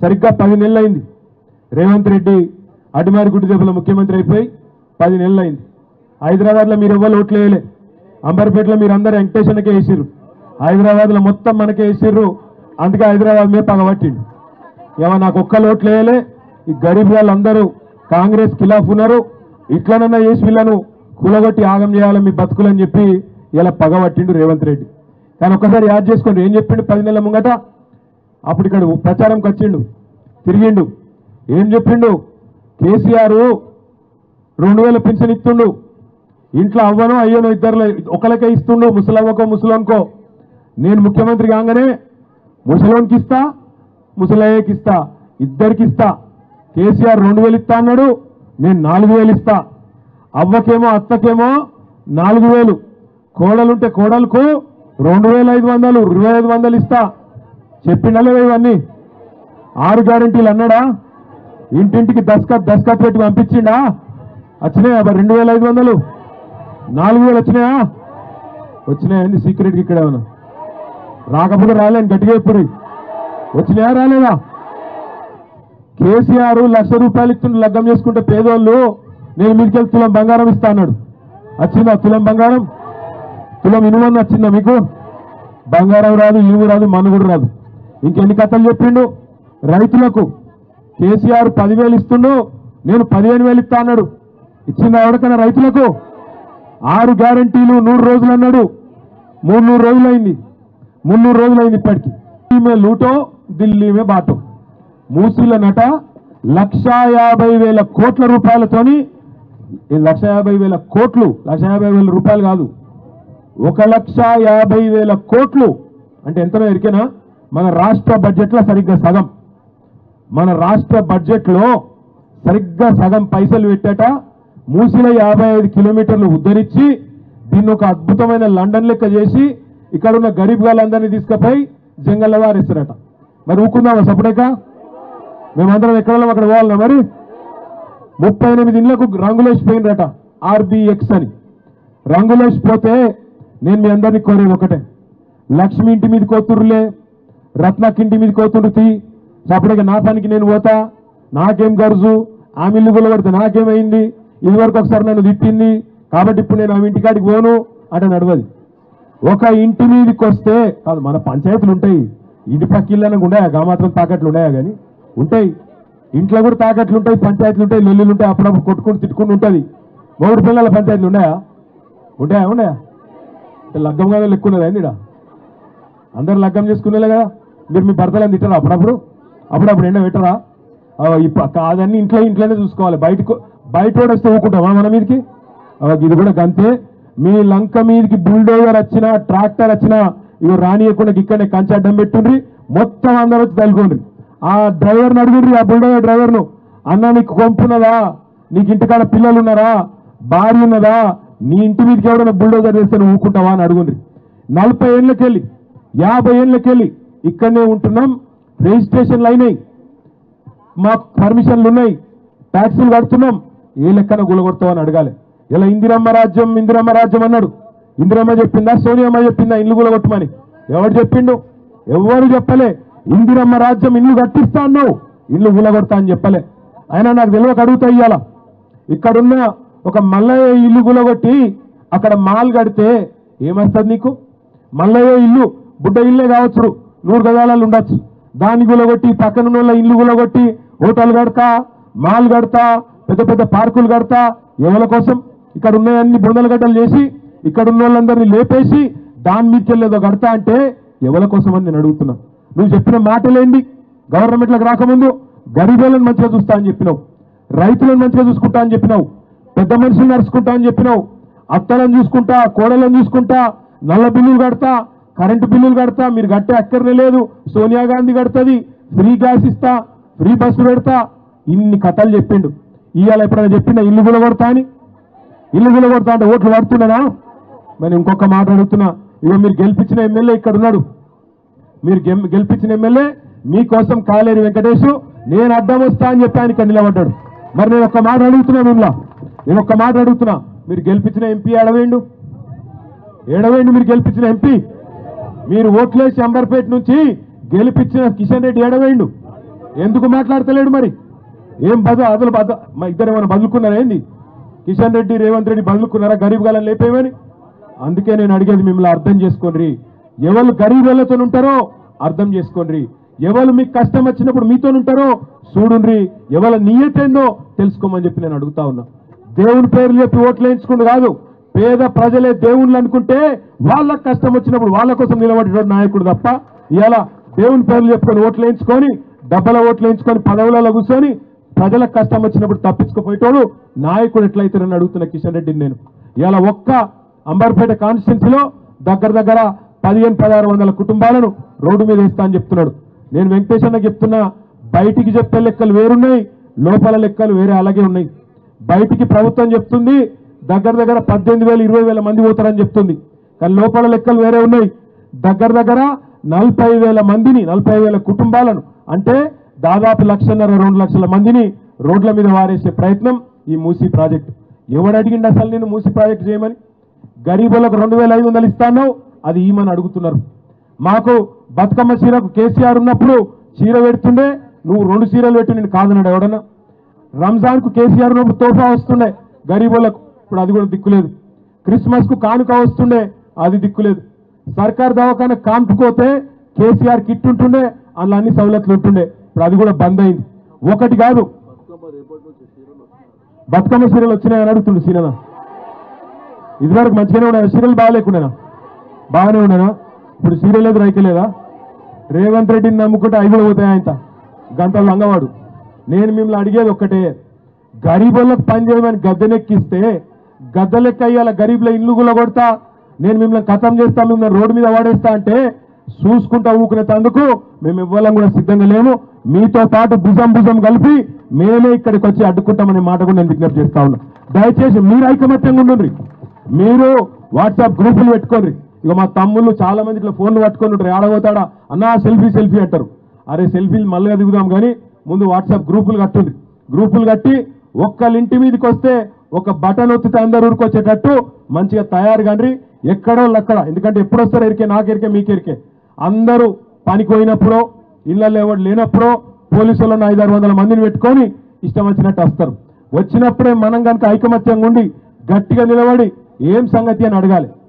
సరిగ్గా పది నెలలు అయింది రేవంత్ రెడ్డి అడిమారి గుడ్డి దెబ్బల ముఖ్యమంత్రి అయిపోయి పది నెలలు అయింది హైదరాబాద్లో మీరు ఎవ్వరు ఓట్లు వేయలే అంబర్పేటలో మీరు అందరు వెంకటేశ్వరకే వేసిర్రు హైదరాబాద్లో మొత్తం మనకే వేసిర్రు అందుకే హైదరాబాద్ మీద పగబట్టిండు ఏమో నాకు ఒక్క ఓట్లు వేయలే ఈ గరీబ్ వాళ్ళందరూ కాంగ్రెస్ ఖిలాఫ్ ఉన్నారు ఇట్లనన్నా చేసి వీళ్ళను కూలగొట్టి ఆగం చేయాలి మీ బతుకులని చెప్పి ఇలా పగబట్టిండు రేవంత్ రెడ్డి కానీ ఒక్కసారి యాద్ చేసుకోండి ఏం చెప్పిండు పది నెలల ముంగట అప్పుడు ఇక్కడ ప్రచారంకి వచ్చిండు తిరిగిండు ఏం చెప్పిండు కేసీఆర్ రెండు వేల పింఛన్ ఇస్తుండు ఇంట్లో అవ్వను అయ్యను ఇద్దరు ఒకరికే ఇస్తుండు ముసలవ్వకో ముసలోన్కో నేను ముఖ్యమంత్రి కాగానే ముసలోన్కి ఇస్తా ముసలయ్యకి ఇస్తా ఇద్దరికి ఇస్తా కేసీఆర్ రెండు వేలు ఇస్తా అన్నాడు నేను నాలుగు వేలు ఇస్తా అవ్వకేమో అత్తకేమో నాలుగు వేలు కోడలుంటే కోడలకు రెండు వేల ఐదు వందలు ఇరవై ఐదు వందలు ఇస్తా చెప్పిండా లేదా ఇవన్నీ ఆరు గ్యారంటీలు అన్నాడా ఇంటింటికి దస్కత్ దస్కత్ పెట్టి పంపించిండా వచ్చినాయా మరి రెండు వేల ఐదు వందలు నాలుగు వేలు వచ్చినాయా వచ్చినాయండి సీక్రెట్కి ఇక్కడ ఏమన్నా రాకపోతే రాలేను గట్టిగా ఇప్పుడు వచ్చినాయా రాలేదా కేసీఆర్ లక్ష రూపాయలు ఇస్తుంటే లగ్గం చేసుకుంటే పేదోళ్ళు నేను మీదకెళ్ళి తులం బంగారం ఇస్తా అన్నాడు వచ్చిందా తులం బంగారం తులం ఇనుమని వచ్చిందా మీకు బంగారం రాదు ఇనుము రాదు మన్ను కూడా రాదు ఇంకెన్ని కథలు చెప్పిండు రైతులకు కేసీఆర్ పదివేలు ఇస్తుండు నేను పదిహేను వేలు ఇస్తా అన్నాడు ఇచ్చింది ఎవరికైనా రైతులకు ఆరు గ్యారంటీలు నూరు రోజులు అన్నాడు మూడు నూరు రోజులైంది మున్నూరు రోజులైంది ఇప్పటికి ఢిల్లీ లూటో ఢిల్లీ మే బాటో మూసీల నట లక్షా యాభై వేల కోట్ల రూపాయలతోని ఈ లక్ష యాభై వేల కోట్లు లక్ష యాభై వేల రూపాయలు కాదు ఒక లక్ష యాభై వేల కోట్లు అంటే ఎంతనో ఎరికేనా మన రాష్ట్ర బడ్జెట్లో సరిగ్గా సగం మన రాష్ట్ర బడ్జెట్లో సరిగ్గా సగం పైసలు పెట్టాట మూసిల యాభై ఐదు కిలోమీటర్లు ఉద్ధరించి దీన్ని ఒక అద్భుతమైన లండన్ లెక్క చేసి ఇక్కడ ఉన్న గరీబ్ గాళ్ళందరినీ తీసుకుపోయి జంగల్లో వారేస్తారట మరి ఊకుందామా సపడేక మేమందరం ఎక్కడ వాళ్ళం అక్కడ పోవాలన్నా మరి ముప్పై ఎనిమిది ఇళ్లకు రంగులేసిపోయినరట ఆర్బిఎక్స్ అని రంగులేసిపోతే నేను మీ అందరినీ కోరేది ఒకటే లక్ష్మి ఇంటి మీద కోతురులే రత్నకి ఇంటి మీద కోతురు తీ సపడగా నా పనికి నేను పోతా నాకేం గరుజు ఆమె ఇల్లు కొలబడితే నాకేమైంది ఇదివరకు ఒకసారి నన్ను తిట్టింది కాబట్టి ఇప్పుడు నేను ఆమె ఇంటికాడికి పోను అంటే నడవది ఒక ఇంటి మీదకి వస్తే కాదు మన పంచాయతీలు ఉంటాయి ఇంటి పక్క ఇళ్ళని ఉన్నాయా గా మాత్రం తాకట్లు ఉన్నాయా కానీ ఉంటాయి ఇంట్లో కూడా తాకట్లు ఉంటాయి పంచాయతీలు ఉంటాయి లొల్లులు ఉంటాయి అప్పుడప్పుడు కొట్టుకుని తిట్టుకుని ఉంటుంది మూడు పిల్లల పంచాయతీలు ఉన్నాయా ఉంటాయా ఉన్నాయా అంటే లగ్గం కదా లెక్కున్నదా ఏంది ఈడ? అందరు లగ్గం చేసుకునేలే కదా మీరు మీ భర్తలను తిట్టరా అప్పుడప్పుడు అప్పుడప్పుడు ఎండ పెట్టరా ఆ, ఇప్పుడు కాదన్నీ ఇంట్లో ఇంట్లోనే చూసుకోవాలి బయటకు బయట వాడు వస్తే ఊకుంటామా మన మీదకి ఆ, ఇది కూడా గంతే మీ లంక మీదకి బుల్డోజర్ వచ్చినా ట్రాక్టర్ వచ్చినా ఇవి రానియకుండా ఇక్కడనే కంచె అడ్డం పెట్టుండ్రి మొత్తం అందరూ వచ్చి తలుకోండి ఆ డ్రైవర్ని అడుగుండ్రి ఆ బుల్డోజర్ డ్రైవర్ను అన్న నీకు కొంపున్నదా నీకు ఇంటికాడ పిల్లలు ఉన్నారా భార్య ఉన్నదా నీ ఇంటి మీదకి ఎవడైనా బుల్డోజర్ వేస్తే నువ్వు ఊకుంటావా అని అడుగుండ్రి నలభై ఏళ్ళకెళ్ళి యాభై ఏళ్ళకెళ్ళి ఇక్కడనే ఉంటున్నాం రిజిస్ట్రేషన్లు అయినాయి మాకు పర్మిషన్లు ఉన్నాయి ట్యాక్సీలు కడుతున్నాం ఏ లెక్కన గులగొడతామని అడగాలి ఇలా ఇందిరమ్మ రాజ్యం ఇందిరమ్మ రాజ్యం అన్నాడు ఇందిరమ్మ చెప్పిందా సోనియమ్మ చెప్పిందా ఇల్లు గులగొట్టమని ఎవడు చెప్పిండు ఎవరు చెప్పలే ఇందిరమ్మ రాజ్యం ఇల్లు కట్టిస్తా అన్నావు ఇల్లు గులగొడతా అని చెప్పలే అయినా నాకు తెలియక అడుగుతా ఇయ్యాల ఇక్కడున్న ఒక మల్లయ్య ఇల్లు గులగొట్టి అక్కడ మాల్ కడితే ఏమొస్తుంది నీకు మల్లయ్య ఇల్లు బుడ్డ ఇల్లే కావచ్చు నూరు గజాలలో ఉండొచ్చు దాన్ని గులగొట్టి పక్కన ఉన్న వాళ్ళ ఇల్లు గులగొట్టి హోటల్ కడతా మాల్ కడతా పెద్ద పెద్ద పార్కులు కడతా ఎవరి కోసం ఇక్కడ ఉన్నాయన్ని బుందల గడ్డలు చేసి ఇక్కడ ఉన్న వాళ్ళందరినీ లేపేసి దాని మీదకి వెళ్ళేదో కడతా అంటే ఎవరి కోసం అని నేను అడుగుతున్నా నువ్వు చెప్పిన మాటలేండి గవర్నమెంట్లకు రాకముందు గరీబులను మంచిగా చూస్తా అని చెప్పినావు రైతులను మంచిగా చూసుకుంటా అని చెప్పినావు పెద్ద మనుషులు నడుచుకుంటా అని చెప్పినావు అత్తలను చూసుకుంటా కోడలను చూసుకుంటా నల్ల బిల్లులు కడతా కరెంటు బిల్లులు కడతా మీరు కట్టే అక్కర్నే లేదు సోనియా గాంధీ కడుతుంది ఫ్రీ గ్యాస్ ఇస్తా ఫ్రీ బస్సు పెడతా ఇన్ని కథలు చెప్పిండు ఇవాళ ఎప్పుడైనా చెప్పిండా ఇల్లు కూడా కొడతా అని ఇల్లు కూడా కొడతా అంటే ఓట్లు పడుతున్నానా మరి ఇంకొక మాట అడుగుతున్నా ఇక మీరు గెలిపించిన ఎమ్మెల్యే ఇక్కడ ఉన్నాడు మీరు గెం- గెలిపించిన ఎమ్మెల్యే మీకోసం కాలేరు వెంకటేష్ నేను అడ్డం వస్తా అని చెప్పి ఆయన ఇక్కడ నిలబడ్డాడు మరి నేను ఒక్క మాట అడుగుతున్నా మిమ్మల్ని నేను ఒక్క మాట అడుగుతున్నా మీరు గెలిపించిన ఎంపీ ఏడవేండు ఏడవేండు మీరు గెలిపించిన ఎంపీ మీరు ఓట్లేసి అంబర్పేట నుంచి గెలిపించిన కిషన్ రెడ్డి ఏడవేండు ఎందుకు మాట్లాడతలేడు మరి ఏం బద అదలు బద మా ఇద్దరు ఏమైనా బదులుకున్నారా ఏంది కిషన్ రెడ్డి రేవంత్ రెడ్డి బదులుకున్నారా గరీబ్ గాలని లేపేమని అందుకే నేను అడిగేది మిమ్మల్ని అర్థం చేసుకోండి ఎవరు గరీబులతో ఉంటారో అర్థం చేసుకోండి ఎవరు మీకు కష్టం వచ్చినప్పుడు మీతో ఉంటారో చూడుండ్రి ఎవరి నియతేందో తెలుసుకోమని చెప్పి నేను అడుగుతా ఉన్నా దేవుని పేర్లు చెప్పి ఓట్లు వేయించుకుంటూ కాదు పేద ప్రజలే దేవుళ్ళు అనుకుంటే వాళ్ళకి కష్టం వచ్చినప్పుడు వాళ్ళ కోసం నిలబడేటువంటి నాయకుడు తప్ప ఇవాళ దేవుని పేర్లు చెప్పుకొని ఓట్లు వేయించుకొని డబ్బల ఓట్లు వేయించుకొని పదవులలో కూర్చొని ప్రజలకు కష్టం వచ్చినప్పుడు తప్పించుకుపోయేటోడు నాయకుడు ఎట్లయితారని అడుగుతున్న కిషన్ రెడ్డిని నేను ఇవాళ ఒక్క అంబర్పేట కాన్స్టిట్యున్సీలో దగ్గర దగ్గర పదిహేను పదహారు వందల కుటుంబాలను రోడ్డు మీద వేస్తా అని చెప్తున్నాడు నేను వెంకటేష్ అన్న చెప్తున్నా బయటికి చెప్పే లెక్కలు వేరున్నాయి లోపల లెక్కలు వేరే అలాగే ఉన్నాయి బయటికి ప్రభుత్వం చెప్తుంది దగ్గర దగ్గర పద్దెనిమిది వేల ఇరవై వేల మంది పోతారని చెప్తుంది కానీ లోపల లెక్కలు వేరే ఉన్నాయి దగ్గర దగ్గర నలభై వేల మందిని నలభై వేల కుటుంబాలను అంటే దాదాపు లక్షన్నర రెండు లక్షల మందిని రోడ్ల మీద వారేసే ప్రయత్నం ఈ మూసీ ప్రాజెక్టు ఎవడు అడిగిండు అసలు నేను మూసీ ప్రాజెక్టు చేయమని గరీబులకు రెండు వేల ఐదు వందలు ఇస్తాను అది ఈమని అడుగుతున్నారు మాకు బతుకమ్మ చీరకు కేసీఆర్ ఉన్నప్పుడు చీర పెడుతుండే నువ్వు రెండు చీరలు పెట్టి నేను కాదన్నాడు ఎవడన్నా రంజాన్ కు కేసీఆర్ ఉన్నప్పుడు తోఫా వస్తుండే గరీబులకు ఇప్పుడు అది కూడా దిక్కులేదు క్రిస్మస్ కు కానుక వస్తుండే అది దిక్కులేదు సర్కార్ దవాఖాన కాంపుకోతే కేసీఆర్ కిట్ ఉంటుండే అందులో అన్ని సవలతులు ఉంటుండే ఇప్పుడు అది కూడా బంద్ అయింది ఒకటి కాదు బతుకమ్మ చీరలు వచ్చినాయని అడుగుతుండు సీనన్న ఇదివరకు మంచిగానే ఉన్నాయి సీరియల్ బాగాలేకుండా బాగానే ఉన్నానా ఇప్పుడు సీరియల్ లేదు రైతులేదా రేవంత్ రెడ్డిని నమ్ముకుంటే అవి కూడా పోతాయి ఆయన గంటలు లంగవాడు నేను మిమ్మల్ని అడిగేది ఒక్కటే గరీబులకు పని చేయమని గద్దెనెక్కిస్తే గద్దెలెక్క అయ్యాల గరీబుల ఇల్లు గుల్ల కొడతా నేను మిమ్మల్ని కథం చేస్తా మిమ్మల్ని రోడ్డు మీద వాడేస్తా అంటే చూసుకుంటా ఊకునేందుకు మేము ఇవ్వాలని కూడా సిద్ధంగా లేము మీతో పాటు భుజం భుజం కలిపి మేమే ఇక్కడికి వచ్చి అడ్డుకుంటామనే మాట కూడా నేను విజ్ఞప్తి చేస్తా ఉన్నా దయచేసి మీరు ఐకమత్యంగా ఉండండి మీరు వాట్సాప్ గ్రూపులు పెట్టుకోండి ఇక మా తమ్ముళ్ళు చాలా మంది ఇట్లా ఫోన్లు పట్టుకొని ఉంటారు ఆడబోతాడా అన్నా సెల్ఫీ సెల్ఫీ అంటారు అరే సెల్ఫీలు మళ్ళీ దిగుదాం కానీ ముందు వాట్సాప్ గ్రూపులు కట్టుండి గ్రూపులు కట్టి ఒక్కళ్ళింటి మీదకి వస్తే ఒక బటన్ ఒత్తితే అందరు ఊరుకొచ్చేటట్టు మంచిగా తయారు కండ్రి ఎక్కడో అక్కడ ఎందుకంటే ఎప్పుడు వస్తారో ఎరికే నాకు ఎరికే మీకు ఎరికే అందరూ పనికి పోయినప్పుడో ఇళ్ళల్లో ఎవరు లేనప్పుడో పోలీసులను ఐదారు వందల మందిని పెట్టుకొని ఇష్టం వచ్చినట్టు వస్తారు వచ్చినప్పుడే మనం కనుక ఐకమత్యంగా ఉండి గట్టిగా నిలబడి ఏం సంగతి అని అడగాలి